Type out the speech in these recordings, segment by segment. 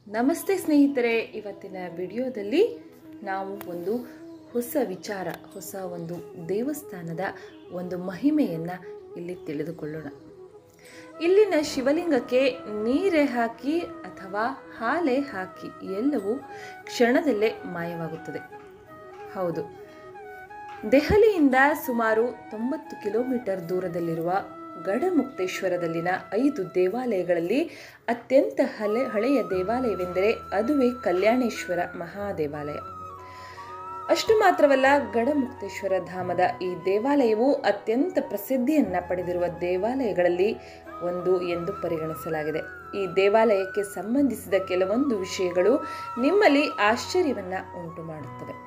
ನಮಸ್ತೆ ಸ್ನೇಹಿತರೆ ಇವತ್ತಿನ ವಿಡಿಯೋದಲ್ಲಿ ನಾವು ಒಂದು ಹೊಸ ವಿಚಾರ ಹೊಸ ಒಂದು ದೇವಸ್ಥಾನದ ಒಂದು ಮಹಿಮೆಯನ್ನು ಇಲ್ಲಿ ತಿಳಿದುಕೊಳ್ಳೋಣ ಇಲ್ಲಿನ ಶಿವಲಿಂಗಕ್ಕೆ ನೀರೇ ಹಾಕಿ ಅಥವಾ ಹಾಲೆ ಹಾಕಿ ಎಲ್ಲವೂ ಕ್ಷಣದಲ್ಲೇ ಮಾಯವಾಗುತ್ತದೆ ಹೌದು ದೆಹಲಿಯಿಂದ ಸುಮಾರು ತೊಂಬತ್ತು ಕಿಲೋಮೀಟರ್ ದೂರದಲ್ಲಿರುವ ಗಢಮುಕ್ತೇಶ್ವರದಲ್ಲಿನ ಐದು ದೇವಾಲಯಗಳಲ್ಲಿ ಅತ್ಯಂತ ಹಳೆ ಹಳೆಯ ದೇವಾಲಯವೆಂದರೆ ಅದುವೇ ಕಲ್ಯಾಣೇಶ್ವರ ಮಹಾದೇವಾಲಯ ಅಷ್ಟು ಮಾತ್ರವಲ್ಲ ಗಢಮುಕ್ತೇಶ್ವರ ಧಾಮದ ಈ ದೇವಾಲಯವು ಅತ್ಯಂತ ಪ್ರಸಿದ್ಧಿಯನ್ನ ಪಡೆದಿರುವ ದೇವಾಲಯಗಳಲ್ಲಿ ಒಂದು ಎಂದು ಪರಿಗಣಿಸಲಾಗಿದೆ ಈ ದೇವಾಲಯಕ್ಕೆ ಸಂಬಂಧಿಸಿದ ಕೆಲವೊಂದು ವಿಷಯಗಳು ನಿಮ್ಮಲ್ಲಿ ಆಶ್ಚರ್ಯವನ್ನ ಉಂಟು ಮಾಡುತ್ತವೆ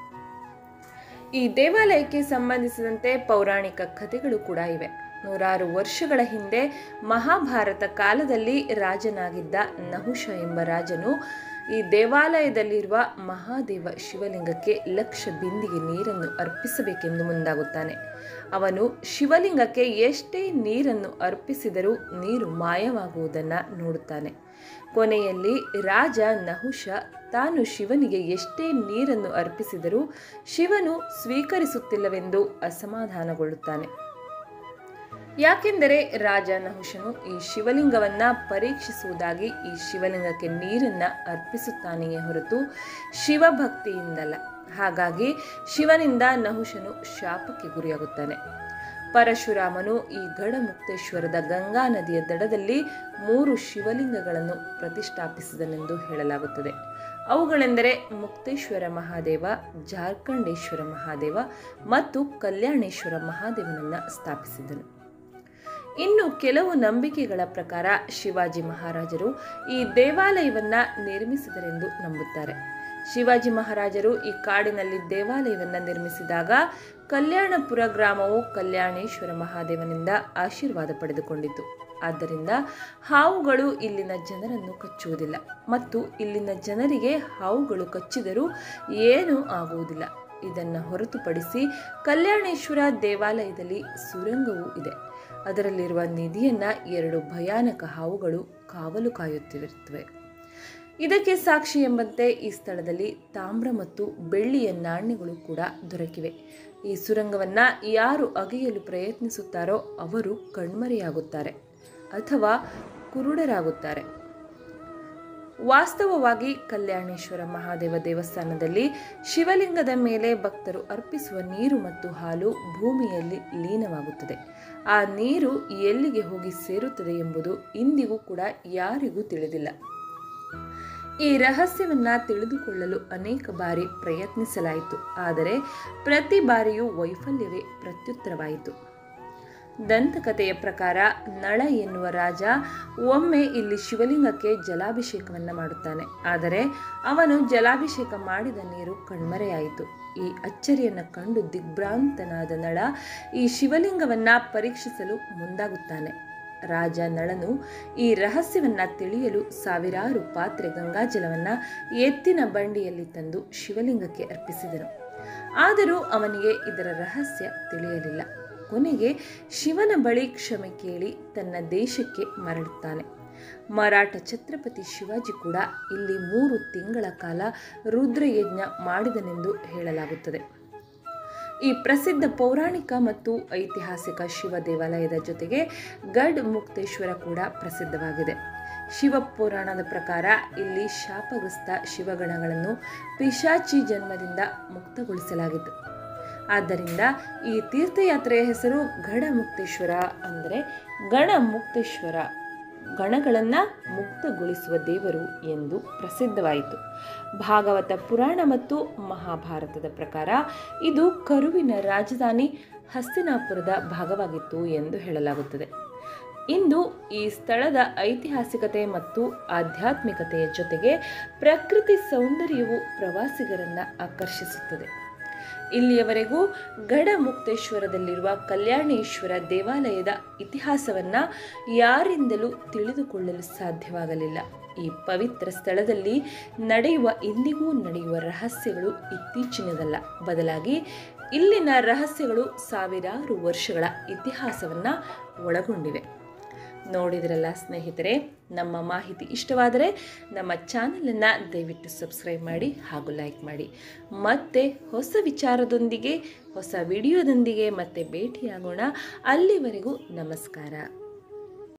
ಈ ದೇವಾಲಯಕ್ಕೆ ಸಂಬಂಧಿಸಿದಂತೆ ಪೌರಾಣಿಕ ಕಥೆಗಳು ಕೂಡ ಇವೆ ನೂರಾರು ವರ್ಷಗಳ ಹಿಂದೆ ಮಹಾಭಾರತ ಕಾಲದಲ್ಲಿ ರಾಜನಾಗಿದ್ದ ನಹುಷ ಎಂಬ ರಾಜನು ಈ ದೇವಾಲಯದಲ್ಲಿರುವ ಮಹಾದೇವ ಶಿವಲಿಂಗಕ್ಕೆ ಲಕ್ಷ ಬಿಂದಿಗೆ ನೀರನ್ನು ಅರ್ಪಿಸಬೇಕೆಂದು ಮುಂದಾಗುತ್ತಾನೆ ಅವನು ಶಿವಲಿಂಗಕ್ಕೆ ಎಷ್ಟೇ ನೀರನ್ನು ಅರ್ಪಿಸಿದರೂ ನೀರು ಮಾಯವಾಗುವುದನ್ನು ನೋಡುತ್ತಾನೆ ಕೊನೆಯಲ್ಲಿ ರಾಜ ನಹುಷ ತಾನು ಶಿವನಿಗೆ ಎಷ್ಟೇ ನೀರನ್ನು ಅರ್ಪಿಸಿದರೂ ಶಿವನು ಸ್ವೀಕರಿಸುತ್ತಿಲ್ಲವೆಂದು ಅಸಮಾಧಾನಗೊಳ್ಳುತ್ತಾನೆ ಯಾಕೆಂದರೆ ರಾಜ ನಹುಷನು ಈ ಶಿವಲಿಂಗವನ್ನ ಪರೀಕ್ಷಿಸುವುದಾಗಿ ಈ ಶಿವಲಿಂಗಕ್ಕೆ ನೀರನ್ನ ಅರ್ಪಿಸುತ್ತಾನೆಯೇ ಹೊರತು ಶಿವಭಕ್ತಿಯಿಂದಲ್ಲ ಹಾಗಾಗಿ ಶಿವನಿಂದ ನಹುಷನು ಶಾಪಕ್ಕೆ ಗುರಿಯಾಗುತ್ತಾನೆ ಪರಶುರಾಮನು ಈ ಗಢಮುಕ್ತೇಶ್ವರದ ಗಂಗಾ ನದಿಯ ದಡದಲ್ಲಿ ಮೂರು ಶಿವಲಿಂಗಗಳನ್ನು ಪ್ರತಿಷ್ಠಾಪಿಸಿದನೆಂದು ಹೇಳಲಾಗುತ್ತದೆ ಅವುಗಳೆಂದರೆ ಮುಕ್ತೇಶ್ವರ ಮಹಾದೇವ ಜಾರ್ಖಂಡೇಶ್ವರ ಮಹಾದೇವ ಮತ್ತು ಕಲ್ಯಾಣೇಶ್ವರ ಮಹಾದೇವನನ್ನ ಸ್ಥಾಪಿಸಿದನು ಇನ್ನು ಕೆಲವು ನಂಬಿಕೆಗಳ ಪ್ರಕಾರ ಶಿವಾಜಿ ಮಹಾರಾಜರು ಈ ದೇವಾಲಯವನ್ನ ನಿರ್ಮಿಸಿದರೆಂದು ನಂಬುತ್ತಾರೆ ಶಿವಾಜಿ ಮಹಾರಾಜರು ಈ ಕಾಡಿನಲ್ಲಿ ದೇವಾಲಯವನ್ನ ನಿರ್ಮಿಸಿದಾಗ ಕಲ್ಯಾಣಪುರ ಗ್ರಾಮವು ಕಲ್ಯಾಣೇಶ್ವರ ಮಹಾದೇವನಿಂದ ಆಶೀರ್ವಾದ ಪಡೆದುಕೊಂಡಿತು ಆದ್ದರಿಂದ ಹಾವುಗಳು ಇಲ್ಲಿನ ಜನರನ್ನು ಕಚ್ಚುವುದಿಲ್ಲ ಮತ್ತು ಇಲ್ಲಿನ ಜನರಿಗೆ ಹಾವುಗಳು ಕಚ್ಚಿದರೂ ಏನೂ ಆಗುವುದಿಲ್ಲ ಇದನ್ನು ಹೊರತುಪಡಿಸಿ ಕಲ್ಯಾಣೇಶ್ವರ ದೇವಾಲಯದಲ್ಲಿ ಸುರಂಗವೂ ಇದೆ ಅದರಲ್ಲಿರುವ ನಿಧಿಯನ್ನ ಎರಡು ಭಯಾನಕ ಹಾವುಗಳು ಕಾವಲು ಕಾಯುತ್ತಿರುತ್ತವೆ ಇದಕ್ಕೆ ಸಾಕ್ಷಿ ಎಂಬಂತೆ ಈ ಸ್ಥಳದಲ್ಲಿ ತಾಮ್ರ ಮತ್ತು ಬೆಳ್ಳಿಯ ನಾಣ್ಯಗಳು ಕೂಡ ದೊರಕಿವೆ ಈ ಸುರಂಗವನ್ನ ಯಾರು ಅಗೆಯಲು ಪ್ರಯತ್ನಿಸುತ್ತಾರೋ ಅವರು ಕಣ್ಮರೆಯಾಗುತ್ತಾರೆ ಅಥವಾ ಕುರುಡರಾಗುತ್ತಾರೆ ವಾಸ್ತವವಾಗಿ ಕಲ್ಯಾಣೇಶ್ವರ ಮಹಾದೇವ ದೇವಸ್ಥಾನದಲ್ಲಿ ಶಿವಲಿಂಗದ ಮೇಲೆ ಭಕ್ತರು ಅರ್ಪಿಸುವ ನೀರು ಮತ್ತು ಹಾಲು ಭೂಮಿಯಲ್ಲಿ ಲೀನವಾಗುತ್ತದೆ ಆ ನೀರು ಎಲ್ಲಿಗೆ ಹೋಗಿ ಸೇರುತ್ತದೆ ಎಂಬುದು ಇಂದಿಗೂ ಕೂಡ ಯಾರಿಗೂ ತಿಳಿದಿಲ್ಲ ಈ ರಹಸ್ಯವನ್ನ ತಿಳಿದುಕೊಳ್ಳಲು ಅನೇಕ ಬಾರಿ ಪ್ರಯತ್ನಿಸಲಾಯಿತು ಆದರೆ ಪ್ರತಿ ಬಾರಿಯೂ ವೈಫಲ್ಯವೇ ಪ್ರತ್ಯುತ್ತರವಾಯಿತು ದಂತಕಥೆಯ ಪ್ರಕಾರ ನಳ ಎನ್ನುವ ರಾಜ ಒಮ್ಮೆ ಇಲ್ಲಿ ಶಿವಲಿಂಗಕ್ಕೆ ಜಲಾಭಿಷೇಕವನ್ನ ಮಾಡುತ್ತಾನೆ ಆದರೆ ಅವನು ಜಲಾಭಿಷೇಕ ಮಾಡಿದ ನೀರು ಕಣ್ಮರೆಯಾಯಿತು ಈ ಅಚ್ಚರಿಯನ್ನು ಕಂಡು ದಿಗ್ಭ್ರಾಂತನಾದ ನಳ ಈ ಶಿವಲಿಂಗವನ್ನ ಪರೀಕ್ಷಿಸಲು ಮುಂದಾಗುತ್ತಾನೆ ರಾಜ ನಳನು ಈ ರಹಸ್ಯವನ್ನ ತಿಳಿಯಲು ಸಾವಿರಾರು ಪಾತ್ರೆ ಗಂಗಾಜಲವನ್ನ ಎತ್ತಿನ ಬಂಡಿಯಲ್ಲಿ ತಂದು ಶಿವಲಿಂಗಕ್ಕೆ ಅರ್ಪಿಸಿದನು ಆದರೂ ಅವನಿಗೆ ಇದರ ರಹಸ್ಯ ತಿಳಿಯಲಿಲ್ಲ ಕೊನೆಗೆ ಶಿವನ ಬಳಿ ಕ್ಷಮೆ ಕೇಳಿ ತನ್ನ ದೇಶಕ್ಕೆ ಮರಳುತ್ತಾನೆ ಮರಾಠ ಛತ್ರಪತಿ ಶಿವಾಜಿ ಕೂಡ ಇಲ್ಲಿ ಮೂರು ತಿಂಗಳ ಕಾಲ ರುದ್ರಯಜ್ಞ ಮಾಡಿದನೆಂದು ಹೇಳಲಾಗುತ್ತದೆ ಈ ಪ್ರಸಿದ್ಧ ಪೌರಾಣಿಕ ಮತ್ತು ಐತಿಹಾಸಿಕ ಶಿವ ದೇವಾಲಯದ ಜೊತೆಗೆ ಗಢ್ ಮುಕ್ತೇಶ್ವರ ಕೂಡ ಪ್ರಸಿದ್ಧವಾಗಿದೆ ಶಿವ ಪುರಾಣದ ಪ್ರಕಾರ ಇಲ್ಲಿ ಶಾಪಗ್ರಸ್ತ ಶಿವಗಣಗಳನ್ನು ಪಿಶಾಚಿ ಜನ್ಮದಿಂದ ಮುಕ್ತಗೊಳಿಸಲಾಗಿತ್ತು ಆದ್ದರಿಂದ ಈ ತೀರ್ಥಯಾತ್ರೆಯ ಹೆಸರು ಗಢಮುಕ್ತೇಶ್ವರ ಅಂದರೆ ಗಣಮುಕ್ತೇಶ್ವರ ಗಣಗಳನ್ನು ಮುಕ್ತಗೊಳಿಸುವ ದೇವರು ಎಂದು ಪ್ರಸಿದ್ಧವಾಯಿತು ಭಾಗವತ ಪುರಾಣ ಮತ್ತು ಮಹಾಭಾರತದ ಪ್ರಕಾರ ಇದು ಕರುವಿನ ರಾಜಧಾನಿ ಹಸ್ತಿನಾಪುರದ ಭಾಗವಾಗಿತ್ತು ಎಂದು ಹೇಳಲಾಗುತ್ತದೆ ಇಂದು ಈ ಸ್ಥಳದ ಐತಿಹಾಸಿಕತೆ ಮತ್ತು ಆಧ್ಯಾತ್ಮಿಕತೆಯ ಜೊತೆಗೆ ಪ್ರಕೃತಿ ಸೌಂದರ್ಯವು ಪ್ರವಾಸಿಗರನ್ನ ಆಕರ್ಷಿಸುತ್ತದೆ ಇಲ್ಲಿಯವರೆಗೂ ಗಢಮುಕ್ತೇಶ್ವರದಲ್ಲಿರುವ ಕಲ್ಯಾಣೇಶ್ವರ ದೇವಾಲಯದ ಇತಿಹಾಸವನ್ನ ಯಾರಿಂದಲೂ ತಿಳಿದುಕೊಳ್ಳಲು ಸಾಧ್ಯವಾಗಲಿಲ್ಲ ಈ ಪವಿತ್ರ ಸ್ಥಳದಲ್ಲಿ ನಡೆಯುವ ಇಂದಿಗೂ ನಡೆಯುವ ರಹಸ್ಯಗಳು ಇತ್ತೀಚಿನದಲ್ಲ ಬದಲಾಗಿ ಇಲ್ಲಿನ ರಹಸ್ಯಗಳು ಸಾವಿರಾರು ವರ್ಷಗಳ ಇತಿಹಾಸವನ್ನ ಒಳಗೊಂಡಿವೆ ನೋಡಿದ್ರಲ್ಲ ಸ್ನೇಹಿತರೆ ನಮ್ಮ ಮಾಹಿತಿ ಇಷ್ಟವಾದರೆ ನಮ್ಮ ಚಾನಲನ್ನು ದಯವಿಟ್ಟು ಸಬ್ಸ್ಕ್ರೈಬ್ ಮಾಡಿ ಹಾಗೂ ಲೈಕ್ ಮಾಡಿ ಮತ್ತೆ ಹೊಸ ವಿಚಾರದೊಂದಿಗೆ ಹೊಸ ವಿಡಿಯೋದೊಂದಿಗೆ ಮತ್ತೆ ಭೇಟಿಯಾಗೋಣ ಅಲ್ಲಿವರೆಗೂ ನಮಸ್ಕಾರ